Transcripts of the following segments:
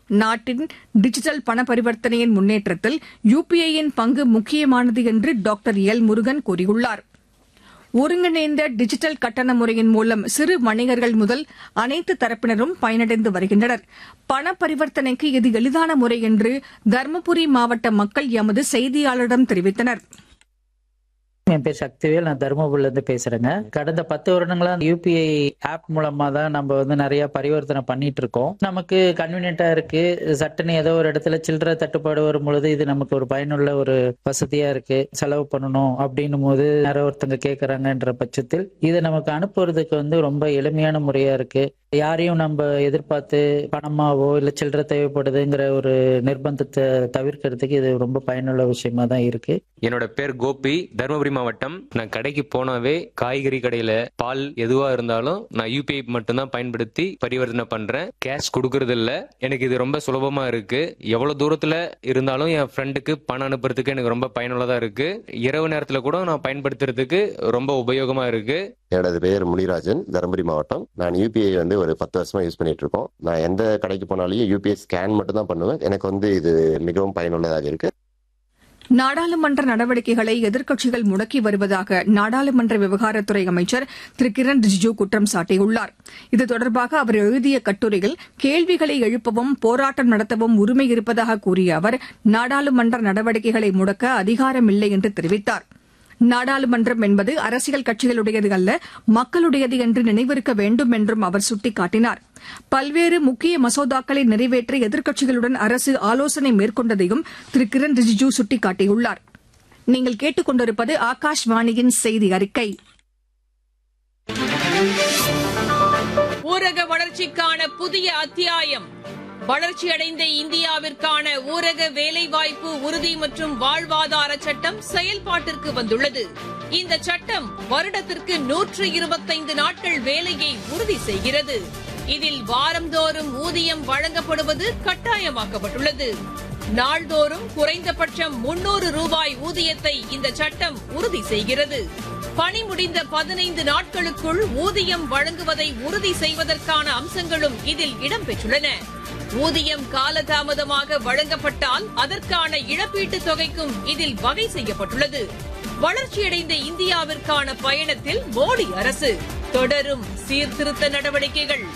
நாட்டின் டிஜிட்டல் பண பரிவர்த்தனையின் முன்னேற்றத்தில் யுபிஐயின் பங்கு முக்கியமானது என்று டாக்டர் எல் முருகன் கூறியுள்ளார் ஒருங்கிணைந்த டிஜிட்டல் கட்டண முறையின் மூலம் சிறு வணிகர்கள் முதல் அனைத்து தரப்பினரும் பயனடைந்து வருகின்றனர் பண பரிவர்த்தனைக்கு இது எளிதான முறை என்று தருமபுரி மாவட்ட மக்கள் எமது செய்தியாளரிடம் தெரிவித்தனர் என் பேர் சக்திவேல் நான் தருமபுரில இருந்து பேசுறேங்க கடந்த பத்து வருடங்களா யூபிஐ ஆப் மூலமா தான் நம்ம வந்து நிறைய பரிவர்த்தனை பண்ணிட்டு இருக்கோம் நமக்கு கன்வீனியன்டா இருக்கு சட்டுன்னு ஏதோ ஒரு இடத்துல சில்லறை தட்டுப்பாடு வரும் பொழுது இது நமக்கு ஒரு பயனுள்ள ஒரு வசதியா இருக்கு செலவு பண்ணணும் அப்படின்னும் போது யாரோ ஒருத்தங்க கேட்கறாங்கன்ற பட்சத்தில் இதை நமக்கு அனுப்புறதுக்கு வந்து ரொம்ப எளிமையான முறையா இருக்கு யாரையும் நம்ம எதிர்பார்த்து பணமாவோ இல்ல சில்லறை தேவைப்படுதுங்கிற ஒரு நிர்பந்தத்தை தவிர்க்கிறதுக்கு இது ரொம்ப பயனுள்ள விஷயமா தான் இருக்கு என்னோட பேர் கோபி தருமபுரி மாவட்டம் நான் கடைக்கு போனாவே காய்கறி கடையில பால் எதுவா இருந்தாலும் நான் யூபிஐ மட்டும்தான் பயன்படுத்தி பரிவர்த்தனை பண்றேன் கேஷ் கொடுக்கறது இல்ல எனக்கு இது ரொம்ப சுலபமா இருக்கு எவ்வளவு தூரத்துல இருந்தாலும் என் ஃப்ரெண்டுக்கு பணம் அனுப்புறதுக்கு எனக்கு ரொம்ப பயனுள்ளதா இருக்கு இரவு நேரத்துல கூட நான் பயன்படுத்துறதுக்கு ரொம்ப உபயோகமா இருக்கு எனது பெயர் முனிராஜன் தருமபுரி மாவட்டம் நான் யூபிஐ வந்து ஒரு பத்து வருஷமா யூஸ் பண்ணிட்டு இருக்கோம் நான் எந்த கடைக்கு போனாலும் யூபிஐ ஸ்கேன் மட்டும் தான் பண்ணுவேன் எனக்கு வந்து இது மிகவும் பயனுள்ளதாக இருக்கு நாடாளுமன்ற நடவடிக்கைகளை எதிர்க்கட்சிகள் முடக்கி வருவதாக நாடாளுமன்ற விவகாரத்துறை அமைச்சர் திரு கிரண் ரிஜிஜூ குற்றம் சாட்டியுள்ளார் இது தொடர்பாக அவர் எழுதிய கட்டுரையில் கேள்விகளை எழுப்பவும் போராட்டம் நடத்தவும் உரிமை இருப்பதாக கூறிய அவர் நாடாளுமன்ற நடவடிக்கைகளை முடக்க அதிகாரமில்லை என்று தெரிவித்தார் நாடாளுமன்றம் என்பது அரசியல் கட்சிகளுடையது அல்ல மக்களுடையது என்று நினைவிருக்க வேண்டும் என்றும் அவர் சுட்டிக்காட்டினார் பல்வேறு முக்கிய மசோதாக்களை நிறைவேற்ற எதிர்க்கட்சிகளுடன் அரசு ஆலோசனை மேற்கொண்டதையும் திரு கிரண் ரிஜிஜூ சுட்டிக்காட்டியுள்ளார் நீங்கள் கேட்டுக் கொண்டிருப்பது ஆகாஷ்வாணியின் செய்தி அறிக்கை ஊரக வளர்ச்சிக்கான புதிய அத்தியாயம் வளர்ச்சியடைந்த இந்தியாவிற்கான ஊரக வேலைவாய்ப்பு உறுதி மற்றும் வாழ்வாதார சட்டம் செயல்பாட்டிற்கு வந்துள்ளது இந்த சட்டம் வருடத்திற்கு நூற்று இருபத்தைந்து நாட்கள் வேலையை உறுதி செய்கிறது இதில் வாரந்தோறும் ஊதியம் வழங்கப்படுவது கட்டாயமாக்கப்பட்டுள்ளது நாள்தோறும் குறைந்தபட்சம் முன்னூறு ரூபாய் ஊதியத்தை இந்த சட்டம் உறுதி செய்கிறது பணி முடிந்த பதினைந்து நாட்களுக்குள் ஊதியம் வழங்குவதை உறுதி செய்வதற்கான அம்சங்களும் இதில் இடம்பெற்றுள்ளன ஊதியம் காலதாமதமாக வழங்கப்பட்டால் அதற்கான இழப்பீட்டுத் தொகைக்கும் இதில் வகை செய்யப்பட்டுள்ளது வளர்ச்சியடைந்த இந்தியாவிற்கான பயணத்தில் மோடி அரசு தொடரும் சீர்திருத்த நடவடிக்கைகள்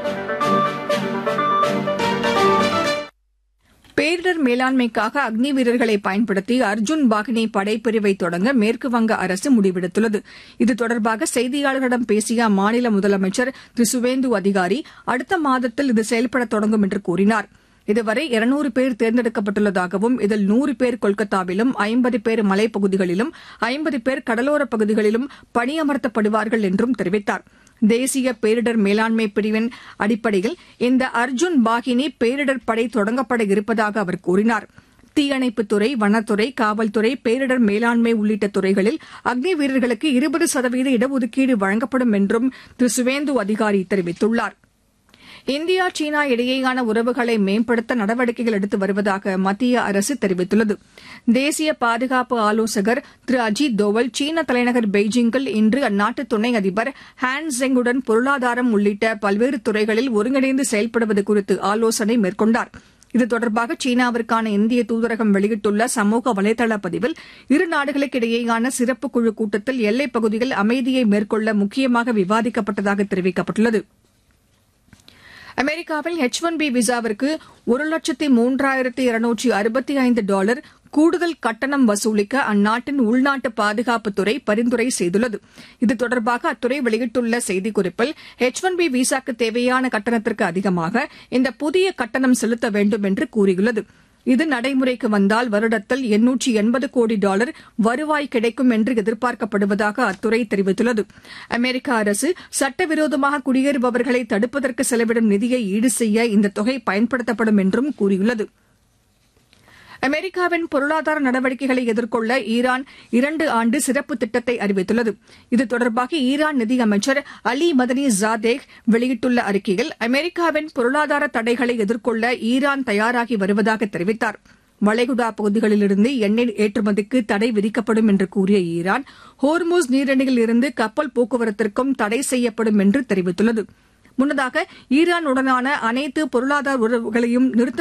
பேரிடர் மேலாண்மைக்காக அக்னி வீரர்களை பயன்படுத்தி அர்ஜுன் பாகினி படைப்பிரிவை தொடங்க மேற்குவங்க அரசு முடிவெடுத்துள்ளது இது தொடர்பாக செய்தியாளர்களிடம் பேசிய அம்மாநில முதலமைச்சர் திரு சுவேந்து அதிகாரி அடுத்த மாதத்தில் இது செயல்பட தொடங்கும் என்று கூறினார் இதுவரை இருநூறு பேர் தேர்ந்தெடுக்கப்பட்டுள்ளதாகவும் இதில் நூறு பேர் கொல்கத்தாவிலும் ஐம்பது பேர் மலைப்பகுதிகளிலும் ஐம்பது பேர் கடலோரப் பகுதிகளிலும் பணியமர்த்தப்படுவார்கள் என்றும் தெரிவித்தார் தேசிய பேரிடர் மேலாண்மை பிரிவின் அடிப்படையில் இந்த அர்ஜுன் பாகினி பேரிடர் படை தொடங்கப்பட இருப்பதாக அவர் கூறினார் தீயணைப்புத்துறை வனத்துறை காவல்துறை பேரிடர் மேலாண்மை உள்ளிட்ட துறைகளில் அக்னி வீரர்களுக்கு இருபது சதவீத இடஒதுக்கீடு வழங்கப்படும் என்றும் திரு சுவேந்து அதிகாரி தெரிவித்துள்ளார் இந்தியா சீனா இடையேயான உறவுகளை மேம்படுத்த நடவடிக்கைகள் எடுத்து வருவதாக மத்திய அரசு தெரிவித்துள்ளது தேசிய பாதுகாப்பு ஆலோசகர் திரு அஜித் தோவல் சீன தலைநகர் பெய்ஜிங்கில் இன்று அந்நாட்டு துணை அதிபர் ஹான் ஜெங்குடன் பொருளாதாரம் உள்ளிட்ட பல்வேறு துறைகளில் ஒருங்கிணைந்து செயல்படுவது குறித்து ஆலோசனை மேற்கொண்டார் இது தொடர்பாக சீனாவிற்கான இந்திய தூதரகம் வெளியிட்டுள்ள சமூக வலைதள பதிவில் இரு நாடுகளுக்கிடையேயான சிறப்பு குழு கூட்டத்தில் எல்லைப் பகுதியில் அமைதியை மேற்கொள்ள முக்கியமாக விவாதிக்கப்பட்டதாக தெரிவிக்கப்பட்டுள்ளது அமெரிக்காவில் எச் ஒன் பி விசாவிற்கு ஒரு லட்சத்தி மூன்றாயிரத்தி இருநூற்றி அறுபத்தி ஐந்து டாலர் கூடுதல் கட்டணம் வசூலிக்க அந்நாட்டின் உள்நாட்டு பாதுகாப்புத்துறை பரிந்துரை செய்துள்ளது இது தொடர்பாக அத்துறை வெளியிட்டுள்ள செய்திக்குறிப்பில் எச் ஒன் பி விசாக்கு தேவையான கட்டணத்திற்கு அதிகமாக இந்த புதிய கட்டணம் செலுத்த வேண்டும் என்று கூறியுள்ளது இது நடைமுறைக்கு வந்தால் வருடத்தில் எண்ணூற்றி எண்பது கோடி டாலர் வருவாய் கிடைக்கும் என்று எதிர்பார்க்கப்படுவதாக அத்துறை தெரிவித்துள்ளது அமெரிக்க அரசு சட்டவிரோதமாக குடியேறுபவர்களை தடுப்பதற்கு செலவிடும் நிதியை ஈடு செய்ய இந்த தொகை பயன்படுத்தப்படும் என்றும் கூறியுள்ளது அமெரிக்காவின் பொருளாதார நடவடிக்கைகளை எதிர்கொள்ள ஈரான் இரண்டு ஆண்டு சிறப்பு திட்டத்தை அறிவித்துள்ளது இது தொடர்பாக ஈரான் நிதியமைச்சர் அலி மதனி ஜாதேக் வெளியிட்டுள்ள அறிக்கையில் அமெரிக்காவின் பொருளாதார தடைகளை எதிர்கொள்ள ஈரான் தயாராகி வருவதாக தெரிவித்தார் வளைகுடா பகுதிகளிலிருந்து எண்ணெய் ஏற்றுமதிக்கு தடை விதிக்கப்படும் என்று கூறிய ஈரான் ஹோர்மூஸ் நீரிணையில் இருந்து கப்பல் போக்குவரத்திற்கும் தடை செய்யப்படும் என்று தெரிவித்துள்ளது முன்னதாக ஈரானுடனான அனைத்து பொருளாதார உறவுகளையும் நிறுத்த